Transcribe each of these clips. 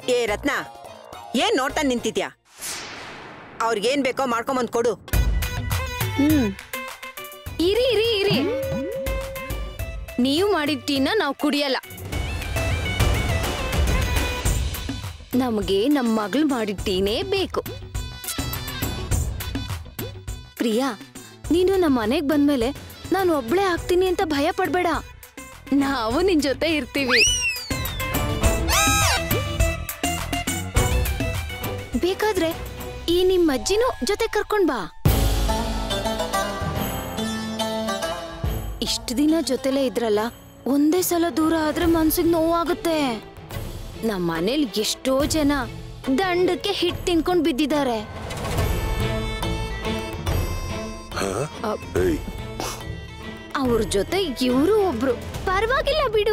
ಏ ರತ್ನ ಏನ್ ನೋಡ್ತಾ ನಿಂತಿದ್ಯಾ ಅವ್ರಿಗೇನ್ ಬೇಕೋ ಮಾಡ್ಕೊಂಬಂದ್ ಕೊಡು ಹ್ಮ್ ಇರಿ ಇರಿ ಇರಿ ನೀವು ಮಾಡಿದ ಟೀನ ನಾವು ಕುಡಿಯಲ್ಲ ನಮಗೆ ನಮ್ಮ ಮಗಳು ಮಾಡಿದ ಟೀನೇ ಬೇಕು ಪ್ರಿಯಾ ನೀನು ನಮ್ಮ ಮನೆಗ್ ಬಂದ್ಮೇಲೆ ನಾನು ಒಬ್ಳೆ ಆಗ್ತೀನಿ ಅಂತ ಭಯ ಪಡ್ಬೇಡ ನಾವು ನಿನ್ ಜೊತೆ ಇರ್ತೀವಿ ಬೇಕಾದ್ರೆ ಈ ನಿಮ್ ಅಜ್ಜಿನೂ ಜೊತೆ ಕರ್ಕೊಂಡ್ ಬಾ ಇಷ್ಟು ದಿನ ಜೊತೆಲೇ ಇದ್ರಲ್ಲ ಒಂದೇ ಸಲ ದೂರ ಆದ್ರೆ ಮನ್ಸಿಗೆ ನೋವಾಗುತ್ತೆ ನಮ್ಮ ಮನೇಲಿ ಎಷ್ಟೋ ಜನ ದಂಡಕ್ಕೆ ಹಿಟ್ ತಿನ್ಕೊಂಡ್ ಬಿದ್ದಿದ್ದಾರೆ ಏಯ್ ಅವ್ರ ಜೊತೆ ಇವರು ಒಬ್ರು ಪರವಾಗಿಲ್ಲ ಬಿಡು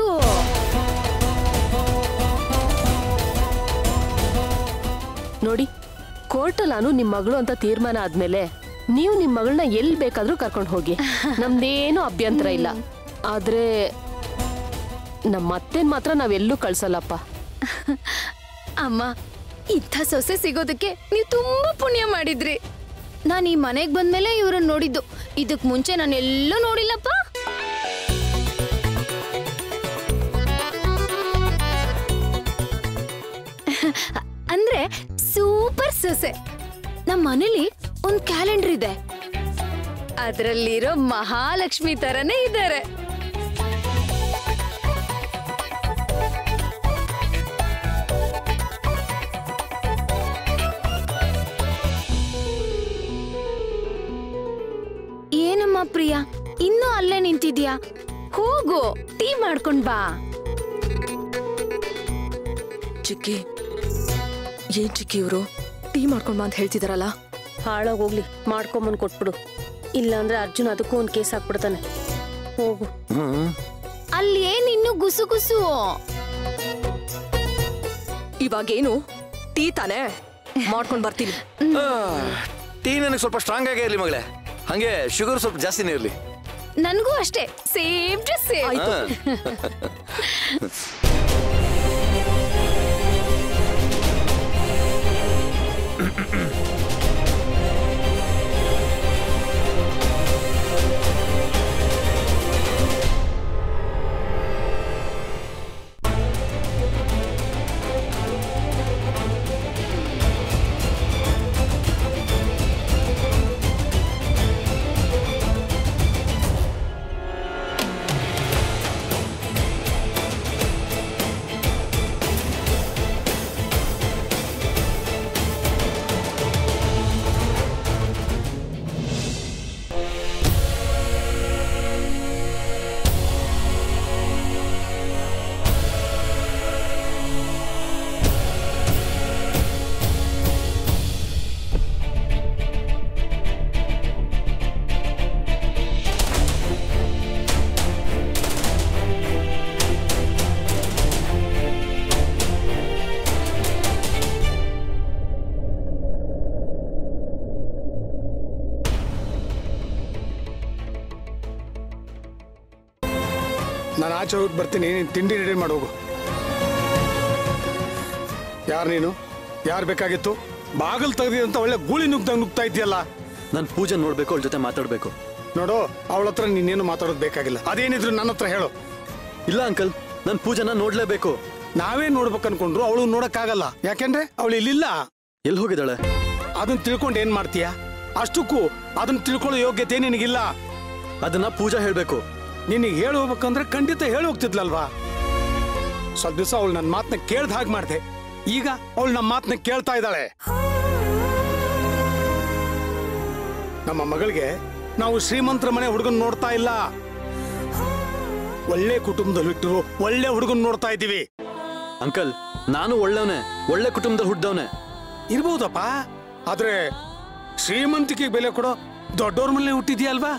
ನೋಡಿ ಕೋರ್ಟಲ್ಲಿ ನಾನು ನಿಮ್ ಮಗಳು ಅಂತ ತೀರ್ಮಾನ ಆದ್ಮೇಲೆ ನೀವು ನಿಮ್ ಮಗಳನ್ನ ಎಲ್ಲಿ ಬೇಕಾದ್ರೂ ಕರ್ಕೊಂಡು ಹೋಗಿ ನಮ್ದೇನು ಅಭ್ಯಂತರ ಇಲ್ಲ ಆದ್ರೆ ನಮ್ಮ ಅತ್ತೆನ್ ಮಾತ್ರ ನಾವೆಲ್ಲೂ ಕಳ್ಸಲ್ಲಪ್ಪ ಅಮ್ಮ ಇಂಥ ಸೊಸೆ ಸಿಗೋದಕ್ಕೆ ನೀವು ತುಂಬಾ ಪುಣ್ಯ ಮಾಡಿದ್ರಿ ನಾನು ಈ ಮನೆಗ್ ಬಂದ್ಮೇಲೆ ಇವ್ರನ್ನ ನೋಡಿದ್ದು ಇದಕ್ ಮುಂಚೆ ನಾನು ಎಲ್ಲೂ ನೋಡಿಲ್ಲಪ್ಪ ಅಂದ್ರೆ ಸೂಪರ್ ಸೊಸೆ ನಮ್ಮ ಮನೇಲಿ ಒಂದ್ ಕ್ಯಾಲೆಂಡರ್ ಇದೆ ಅದ್ರಲ್ಲಿರೋ ಮಹಾಲಕ್ಷ್ಮಿ ತರನೇ ಇದ್ದಾರೆ ಏನಮ್ಮ ಪ್ರಿಯಾ ಇನ್ನೂ ಅಲ್ಲೇ ನಿಂತಿದ್ಯಾ ಹೋಗು ಟೀ ಮಾಡ್ಕೊಂಡ್ ಬಾ ಚಿಕ್ಕಿ ಏನ್ ಚಿಕ್ಕಿ ಇವರು ಟೀ ಮಾಡ್ಕೊಂಡ್ ಬಾ ಅಂತ ಹೇಳ್ತಿದಾರಲ್ಲ ಹಾಳಾಗೋಗ್ಲಿ ಮಾಡ್ಕೊಂಬಂದ್ ಕೊಟ್ಬಿಡು ಇಲ್ಲಾಂದ್ರೆ ಅರ್ಜುನ್ ಅದಕ್ಕೂ ಒಂದ್ ಕೇಸ್ ಹಾಕ್ಬಿಡ್ತಾನೆ ಹೋಗು ಅಲ್ಲಿ ಏನ್ ಇನ್ನು ಗುಸು ಗುಸು ಇವಾಗೇನು ಟೀ ತಾನೇ ಮಾಡ್ಕೊಂಡ್ ಬರ್ತೀನಿ ಟೀ ನನಗೆ ಸ್ವಲ್ಪ ಸ್ಟ್ರಾಂಗ್ ಆಗೇ ಇರಲಿ ಮಗಳೇ ಹಂಗೆ ಶುಗರ್ ಸ್ವಲ್ಪ ಜಾಸ್ತಿನೇ ಇರಲಿ ನನ್ಗೂ ಅಷ್ಟೇ ಸೇಮ್ ಟು ಸೇಮ್ ಆಯ್ತು ನಾನು ಆಚೆ ಹೋಗಿ ಬರ್ತೀನಿ ನೀನು ತಿಂಡಿ ರೆಡಿ ಮಾಡೋಗು ಯಾರು ನೀನು ಯಾರು ಬೇಕಾಗಿತ್ತು ಬಾಗಿಲು ತೆಗ್ದಿ ಅಂತ ಒಳ್ಳೆ ಗೂಳಿ ನುಗ್ದಂಗೆ ನುಗ್ತಾ ಇದೆಯಲ್ಲ ನಾನು ಪೂಜೆ ನೋಡ್ಬೇಕು ಅವಳ ಜೊತೆ ಮಾತಾಡ್ಬೇಕು ನೋಡು ಅವಳ ಹತ್ರ ನೀನೇನು ಮಾತಾಡೋದು ಬೇಕಾಗಿಲ್ಲ ಅದೇನಿದ್ರು ನನ್ನ ಹತ್ರ ಹೇಳು ಇಲ್ಲ ಅಂಕಲ್ ನಾನು ಪೂಜೆನ ನೋಡ್ಲೇಬೇಕು ನಾವೇ ನೋಡ್ಬೇಕು ಅನ್ಕೊಂಡ್ರು ಅವಳು ನೋಡಕ್ಕಾಗಲ್ಲ ಯಾಕೆಂದ್ರೆ ಅವಳು ಇಲ್ಲಿಲ್ಲ ಎಲ್ಲಿ ಹೋಗಿದ್ದಾಳೆ ಅದನ್ನ ತಿಳ್ಕೊಂಡು ಏನ್ ಮಾಡ್ತೀಯ ಅಷ್ಟಕ್ಕೂ ಅದನ್ನ ತಿಳ್ಕೊಳ್ಳೋ ಯೋಗ್ಯತೆ ನಿನಗಿಲ್ಲ ಅದನ್ನ ಪೂಜಾ ಹೇಳ್ಬೇಕು ನಿನಗೆ ಹೇಳಿ ಹೋಗ್ಬೇಕಂದ್ರೆ ಖಂಡಿತ ಹೇಳಿ ಹೋಗ್ತಿದ್ಲಲ್ವಾ ಸ್ವಲ್ಪ ದಿವಸ ಅವಳು ನನ್ನ ಮಾತನ್ನ ಕೇಳ್ದ ಹಾಗೆ ಮಾಡ್ದೆ ಈಗ ಅವಳು ನಮ್ಮ ಮಾತನ್ನ ಕೇಳ್ತಾ ಇದ್ದಾಳೆ ನಮ್ಮ ಮಗಳಿಗೆ ನಾವು ಶ್ರೀಮಂತರ ಮನೆ ಹುಡುಗನ್ ನೋಡ್ತಾ ಇಲ್ಲ ಒಳ್ಳೆ ಕುಟುಂಬದಲ್ಲಿ ಹುಟ್ಟಿರೋ ಒಳ್ಳೆ ಹುಡುಗನ್ ನೋಡ್ತಾ ಇದ್ದೀವಿ ಅಂಕಲ್ ನಾನು ಒಳ್ಳೆವನೇ ಒಳ್ಳೆ ಕುಟುಂಬದಲ್ಲಿ ಹುಟ್ಟಿದವನೇ ಇರ್ಬಹುದಪ್ಪ ಆದ್ರೆ ಶ್ರೀಮಂತಿಕೆಗೆ ಬೆಲೆ ಕೊಡೋ ದೊಡ್ಡವ್ರ ಮನೆ ಹುಟ್ಟಿದ್ಯಲ್ವಾ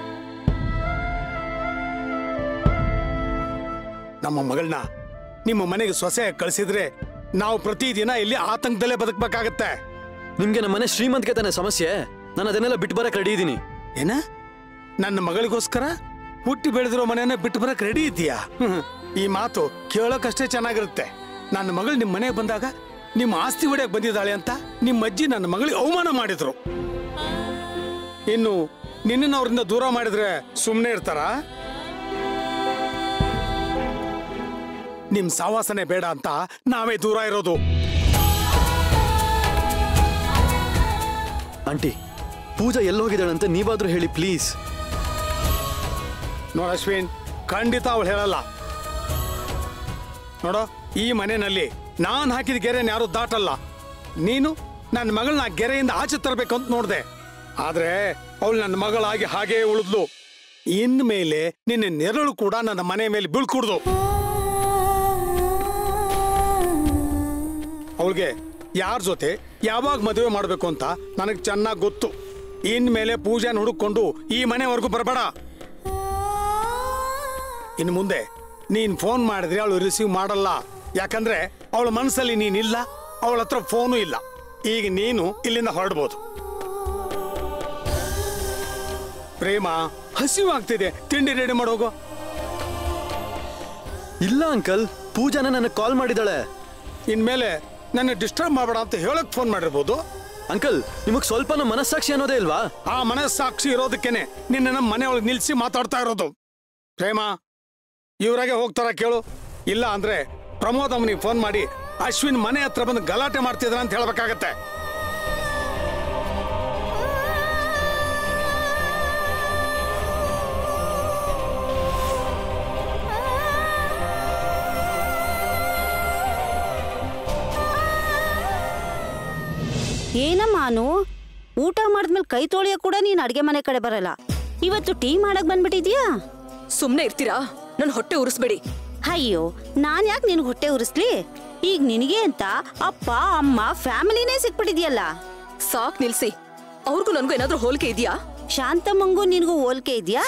ನಮ್ಮ ಮಗಳನ್ನ ನಿಮ್ಮ ಮನೆಗೆ ಸೊಸೆ ಕಳಿಸಿದ್ರೆ ನಾವು ಪ್ರತಿದಿನ ಇಲ್ಲಿ ಆತಂಕದಲ್ಲೇ ಬದುಕಬೇಕಾಗತ್ತೆ ನಿಮ್ಗೆ ನಮ್ಮ ಮನೆ ಶ್ರೀಮಂತಿಗೆ ತಾನೆ ಸಮಸ್ಯೆ ನಾನು ಅದನ್ನೆಲ್ಲ ಬಿಟ್ಟು ಬರಕ್ ರೆಡಿ ಇದ್ದೀನಿ ಏನ ನನ್ನ ಮಗಳಿಗೋಸ್ಕರ ಹುಟ್ಟಿ ಬೆಳೆದಿರೋ ಮನೆಯನ್ನ ಬಿಟ್ಟು ಬರಕ್ ರೆಡಿ ಇದೆಯಾ ಈ ಮಾತು ಕೇಳೋಕಷ್ಟೇ ಚೆನ್ನಾಗಿರುತ್ತೆ ನನ್ನ ಮಗಳು ನಿಮ್ಮ ಮನೆಗೆ ಬಂದಾಗ ನಿಮ್ಮ ಆಸ್ತಿ ಹೊಡೆಯಕ್ ಬಂದಿದ್ದಾಳೆ ಅಂತ ನಿಮ್ಮ ಅಜ್ಜಿ ನನ್ನ ಮಗಳಿಗೆ ಅವಮಾನ ಮಾಡಿದ್ರು ಇನ್ನು ನಿನ್ನನ್ನು ಅವರಿಂದ ದೂರ ಮಾಡಿದ್ರೆ ಸುಮ್ಮನೆ ಇರ್ತಾರ ನಿಮ್ ಸಾವಾಸನೆ ಬೇಡ ಅಂತ ನಾವೇ ದೂರ ಇರೋದು ಆಂಟಿ ಪೂಜಾ ಎಲ್ಲೋಗಿದ್ದಾಳಂತ ನೀವಾದ್ರೂ ಹೇಳಿ ಪ್ಲೀಸ್ ನೋಡ ಅಶ್ವಿನ್ ಖಂಡಿತ ಅವಳು ಹೇಳಲ್ಲ ನೋಡೋ ಈ ಮನೆಯಲ್ಲಿ ನಾನ್ ಹಾಕಿದ ಗೆರೆನ ಯಾರು ದಾಟಲ್ಲ ನೀನು ನನ್ನ ಮಗಳನ್ನ ಗೆರೆಯಿಂದ ಆಚೆ ತರಬೇಕು ಅಂತ ನೋಡ್ದೆ ಆದ್ರೆ ಅವಳು ನನ್ನ ಮಗಳಾಗಿ ಹಾಗೇ ಉಳಿದ್ಲು ಇನ್ಮೇಲೆ ನಿನ್ನ ನೆರಳು ಕೂಡ ನನ್ನ ಮನೆ ಮೇಲೆ ಬೀಳ್ಕೂಡ್ದು ಅವಳಿಗೆ ಯಾರ ಜೊತೆ ಯಾವಾಗ ಮದುವೆ ಮಾಡಬೇಕು ಅಂತ ನನಗೆ ಚೆನ್ನಾಗಿ ಗೊತ್ತು ಇನ್ಮೇಲೆ ಪೂಜೆನ ಹುಡುಕೊಂಡು ಈ ಮನೆವರೆಗೂ ಬರಬೇಡ ಇನ್ನು ಮುಂದೆ ನೀನ್ ಫೋನ್ ಮಾಡಿದ್ರೆ ಅವಳು ರಿಸೀವ್ ಮಾಡಲ್ಲ ಯಾಕಂದ್ರೆ ಅವಳ ಮನಸ್ಸಲ್ಲಿ ನೀನಿಲ್ಲ ಅವಳ ಹತ್ರ ಫೋನು ಇಲ್ಲ ಈಗ ನೀನು ಇಲ್ಲಿಂದ ಹೊರಡ್ಬೋದು ಪ್ರೇಮ ಹಸಿವಾಗ್ತಿದೆ ತಿಂಡಿ ರೆಡಿ ಮಾಡೋಗು ಇಲ್ಲ ಅಂಕಲ್ ಪೂಜಾನ ನನಗೆ ಕಾಲ್ ಮಾಡಿದಾಳೆ ಇನ್ಮೇಲೆ ನನ್ನ ಡಿಸ್ಟರ್ಬ್ ಮಾಡಬೇಡ ಅಂತ ಹೇಳಕ್ ಫೋನ್ ಮಾಡಿರ್ಬೋದು ಅಂಕಲ್ ನಿಮಗ್ ಸ್ವಲ್ಪನೂ ಮನಸ್ಸಾಕ್ಷಿ ಅನ್ನೋದೇ ಇಲ್ವಾ ಆ ಮನಸ್ಸಾಕ್ಷಿ ಇರೋದಕ್ಕೇನೆ ನಿನ್ನ ನಮ್ಮ ಮನೆ ಒಳಗೆ ನಿಲ್ಸಿ ಮಾತಾಡ್ತಾ ಇರೋದು ಪ್ರೇಮ ಇವ್ರಾಗೆ ಹೋಗ್ತಾರ ಕೇಳು ಇಲ್ಲ ಅಂದ್ರೆ ಪ್ರಮೋದ್ ಅಮ್ಮನಿಗೆ ಫೋನ್ ಮಾಡಿ ಅಶ್ವಿನ್ ಮನೆ ಹತ್ರ ಬಂದು ಗಲಾಟೆ ಮಾಡ್ತಿದ್ರ ಅಂತ ಹೇಳ್ಬೇಕಾಗತ್ತೆ ಏನಮ್ಮ ಅನು ಊಟ ಮಾಡಿದ್ಮೇಲೆ ಕೈ ತೊಳೆಯ ಕೂಡ ನೀನ್ ಅಡ್ಗೆ ಮನೆ ಕಡೆ ಬರಲ್ಲ ಇವತ್ತು ಟೀ ಮಾಡಕ್ ಬಂದ್ಬಿಟ್ಟಿದ್ಯಾ ಸುಮ್ನೆ ಇರ್ತೀರಾ ನನ್ ಹೊಟ್ಟೆ ಉರಿಸ್ಬೇಡಿ ಅಯ್ಯೋ ನಾನ್ ಯಾಕೆ ನಿನ್ಗೆ ಹೊಟ್ಟೆ ಉರಿಸ್ಲಿ ಈಗ ನಿನಗೆ ಅಂತ ಅಪ್ಪ ಅಮ್ಮ ಫ್ಯಾಮಿಲಿನೇ ಸಿಕ್ಬಿಟ್ಟಿದ್ಯಲ್ಲ ಸಾಕ್ ನಿಲ್ಸಿ ಅವ್ರಿಗೂ ನನ್ಗೂ ಏನಾದ್ರೂ ಹೋಲಿಕೆ ಇದೆಯಾ ಶಾಂತಮ್ಮಂಗೂ ನಿನಗೂ ಹೋಲ್ಕೆ ಇದ್ಯಾ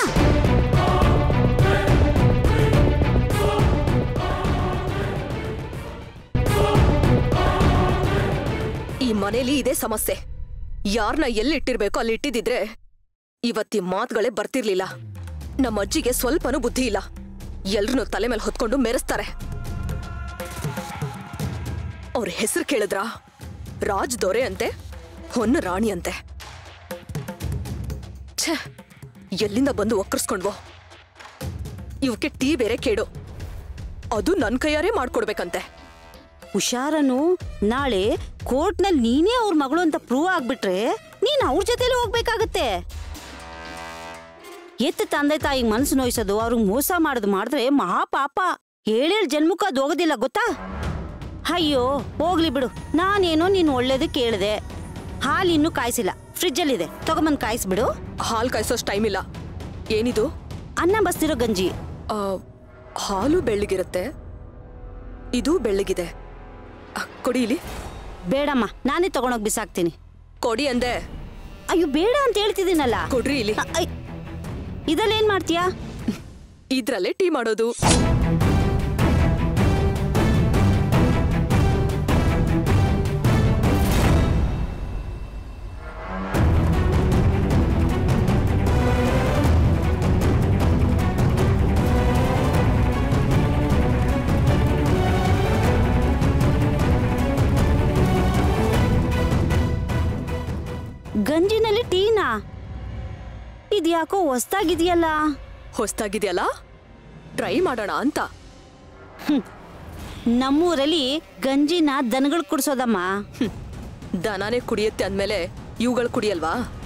ಈ ಮನೇಲಿ ಇದೇ ಸಮಸ್ಯೆ ಯಾರನ್ನ ಎಲ್ಲಿ ಇಟ್ಟಿರ್ಬೇಕೋ ಅಲ್ಲಿ ಇಟ್ಟಿದ್ರೆ ಇವತ್ತಿ ಮಾತುಗಳೇ ಬರ್ತಿರ್ಲಿಲ್ಲ ನಮ್ಮ ಅಜ್ಜಿಗೆ ಸ್ವಲ್ಪನೂ ಬುದ್ಧಿ ಇಲ್ಲ ಎಲ್ರನ್ನೂ ತಲೆ ಮೇಲೆ ಹೊತ್ಕೊಂಡು ಮೆರೆಸ್ತಾರೆ ಅವ್ರ ಹೆಸರು ಕೇಳಿದ್ರ ರಾಜ್ ದೊರೆ ಅಂತೆ ಹೊನ್ನ ರಾಣಿ ಅಂತೆ ಛೇ ಎಲ್ಲಿಂದ ಬಂದು ಒಕ್ಕರ್ಸ್ಕೊಂಡ್ವೋ ಇವಕ್ಕೆ ಟೀ ಬೇರೆ ಕೇಡು ಅದು ನನ್ ಕೈಯಾರೇ ಮಾಡ್ಕೊಡ್ಬೇಕಂತೆ ಹುಷಾರನು ನಾಳೆ ಕೋರ್ಟ್ನಲ್ಲಿ ನೀನೇ ಅವ್ರ ಮಗಳು ಅಂತ ಪ್ರೂವ್ ಆಗ್ಬಿಟ್ರೆ ನೀನ್ ಅವ್ರ ಜೊತೆಲಿ ಹೋಗ್ಬೇಕಾಗತ್ತೆ ಎತ್ತ ತಂದೆ ತಾಯಿಗೆ ಮನಸ್ಸು ನೋಯಿಸೋದು ಅವ್ರಿಗೆ ಮೋಸ ಮಾಡೋದು ಮಾಡಿದ್ರೆ ಮಹಾಪಾಪ ಏಳೇಳು ಜನ್ಮಕ್ಕೂ ಅದು ಹೋಗೋದಿಲ್ಲ ಗೊತ್ತಾ ಅಯ್ಯೋ ಹೋಗ್ಲಿ ಬಿಡು ನಾನೇನೋ ನೀನು ಒಳ್ಳೇದು ಕೇಳಿದೆ ಹಾಲು ಇನ್ನೂ ಕಾಯಿಸಿಲ್ಲ ಫ್ರಿಜ್ಜಲ್ಲಿದೆ ತಗೊಂಬಂದು ಕಾಯಿಸ್ಬಿಡು ಹಾಲ್ ಕಾಯಿಸೋಷ್ಟು ಟೈಮ್ ಇಲ್ಲ ಏನಿದು ಅನ್ನ ಬಸ್ತಿರೋ ಗಂಜಿ ಆ, ಹಾಲು ಬೆಳ್ಳಗಿರುತ್ತೆ ಇದು ಬೆಳ್ಳಗಿದೆ ಆ, ಕೊಡಿ ಇಲ್ಲಿ ಬೇಡಮ್ಮ ನಾನೇ ತಗೊಂಡೋಗಿ ಬಿಸಾಕ್ತೀನಿ ಕೊಡಿ ಅಂದೆ ಅಯ್ಯೋ ಬೇಡ ಅಂತ ಹೇಳ್ತಿದ್ದೀನಲ್ಲ ಕೊಡ್ರಿ ಇಲ್ಲಿ ಅ- ಐ, ಇದಲ್ಲೇನ್ ಮಾಡ್ತೀಯಾ ಇದ್ರಲ್ಲೇ ಟೀ ಮಾಡೋದು ಗಂಜಿನಲ್ಲಿ ಟೀನಾ ಇದ್ಯಾಕೋ ಹೊಸ್ದಾಗಿದೆಯಲ್ಲ ಹೊಸ್ತಾಗಿದೆಯಲ್ಲ ಟ್ರೈ ಮಾಡೋಣ ಅಂತ ನಮ್ಮೂರಲ್ಲಿ ಗಂಜಿನ ದನಗಳು ಕುಡ್ಸೋದಮ್ಮ ಹ್ಮ್. ದನಾನೇ ಕುಡಿಯುತ್ತೆ ಅಂದ್ಮೇಲೆ ಇವುಗಳು ಕುಡಿಯಲ್ವಾ